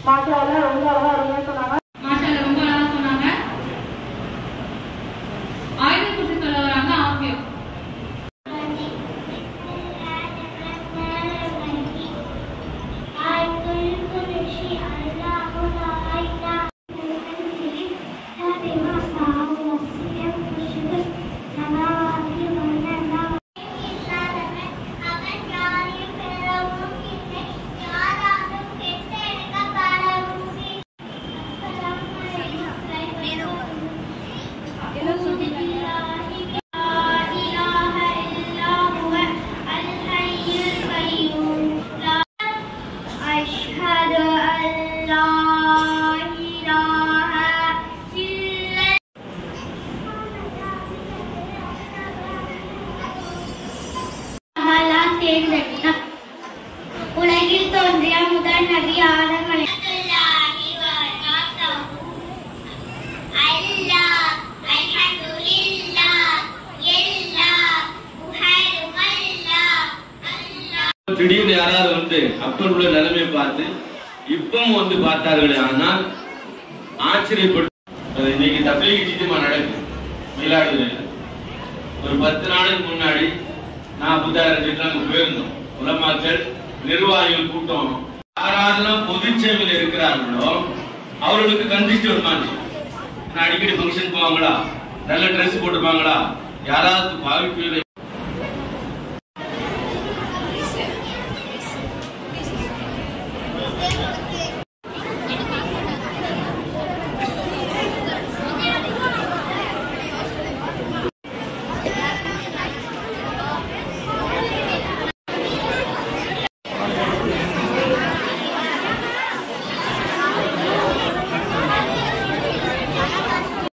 மாஷால ரொம்ப அழகா அருமையா சொன்னாங்க மாஷால ரொம்ப அழகா சொன்னாங்க ஆயுத குறித்து சொல்ல வராங்க ஆம்பியம் أشهد أن لا إله إلا அல்லாஹ் தேர்ந்தெடுத்தார். உலகில் தோன்றிய முதல் நபி ஆதம் அலை- அல்லாஹ், அல்ஹம்துலில்லாஹ், எல்லாம் புகழும் அல்லாஹ், அல்லாஹ். திடீர்னு யாராவது வந்து அப்பன் உள்ள நிலைமையை பார்த்து இப்பவும் வந்து பார்த்தார்களே ஆனால் ஆச்சரியப்பட்டு அது இன்னைக்கு தப்லீக் சித்திமா நடக்குது மயிலாடுதுறையில் ஒரு பத்து நாளைக்கு முன்னாடி நான் புத்தாயிரத்துக்கு அங்க போயிருந்தோம் உலமாக்கள் நிர்வாகிகள் கூட்டம் யாரெல்லாம் பொதுச்சேவையில் இருக்கிறார்களோ அவர்களுக்கு கண்டிச்சு ஒரு மாதிரி நான் அடிக்கடி ஃபங்க்ஷன் போவாங்களா நல்ல ட்ரெஸ் போட்டுப்பாங்களா யாராவது பாவிப்பில்